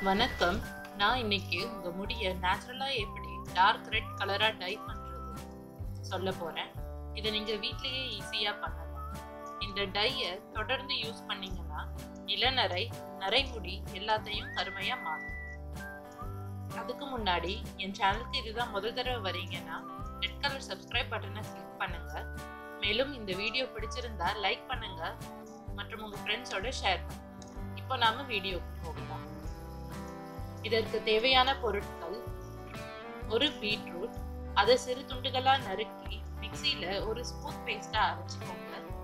வணக்கம் நான் இன்னைக்கு உங்க முடிய நேச்சுரலா எப்படி டார்க் ரெட் கலரா டை பண்றது சொல்ல போறேன் இதை நீங்க வீட்லயே ஈஸியா பண்ணலாம் இந்த டையை தொடர்ந்து யூஸ் பண்ணீங்கன்னா இளநரை நரைமுடி எல்லாத்தையும் கருமையா மாறும் அதுக்கு முன்னாடி என் சேனலுக்கு இதுதான் முதல் தடவை வரீங்கன்னா ரெட் கலர் சப்ஸ்கிரைப் பட்டனை கிளிக் பண்ணுங்க மேலும் இந்த வீடியோ பிடிச்சிருந்தா லைக் பண்ணுங்க மற்றும் உங்க ஃப்ரெண்ட்ஸோட ஷேர் பண்ணுங்க இப்போ நாம வீடியோக்கு போகலாம் இதற்கு தேவையான பொருட்கள் ஒரு பீட்ரூட் அதை சிறு துண்டுகளா நறுக்கி மிக்சியில ஒரு ஸ்மூத் பேஸ்டா அரைச்சுக்கோங்க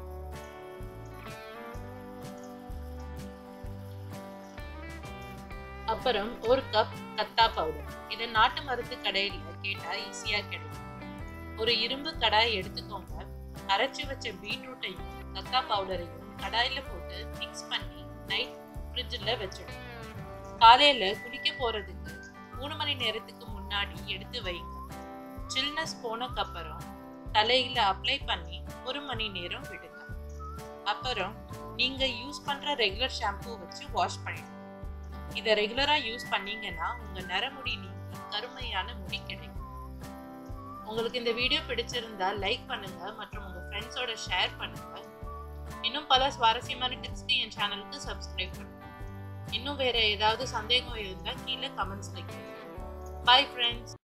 அப்புறம் ஒரு கப் கத்தா பவுடர் இதை நாட்டு மருந்து கடையில கேட்டா ஈஸியா கிடைக்கும் ஒரு இரும்பு கடாய் எடுத்துக்கோங்க அரைச்சு வச்ச பீட்ரூட்டையும் கத்தா பவுடரையும் கடாயில போட்டு மிக்ஸ் பண்ணி நைட் ஃப்ரிட்ஜில் வச்சிடுங்க காலையில குளிக்க போறதுக்கு மூணு மணி நேரத்துக்கு முன்னாடி எடுத்து வைங்க சில்னஸ் போனக்கு அப்புறம் தலையில அப்ளை பண்ணி ஒரு மணி நேரம் விடுங்க அப்புறம் நீங்க யூஸ் பண்ற ரெகுலர் ஷாம்பு வச்சு வாஷ் பண்ணிடுங்க இதை ரெகுலரா யூஸ் பண்ணீங்கன்னா உங்க நரமுடி நீங்கி கருமையான முடி கிடைக்கும் உங்களுக்கு இந்த வீடியோ பிடிச்சிருந்தா லைக் பண்ணுங்க மற்றும் உங்க ஃப்ரெண்ட்ஸோட ஷேர் பண்ணுங்க இன்னும் பல சுவாரஸ்யமான டிப்ஸ்க்கு என் சேனலுக்கு சப்ஸ்கிரைப் பண்ணுங்க இன்னும் வேற ஏதாவது சந்தேகம் இருந்தா கீழே கமெண்ட்ஸ்ல கேளுங்க பாய் ஃப்ரெண்ட்ஸ்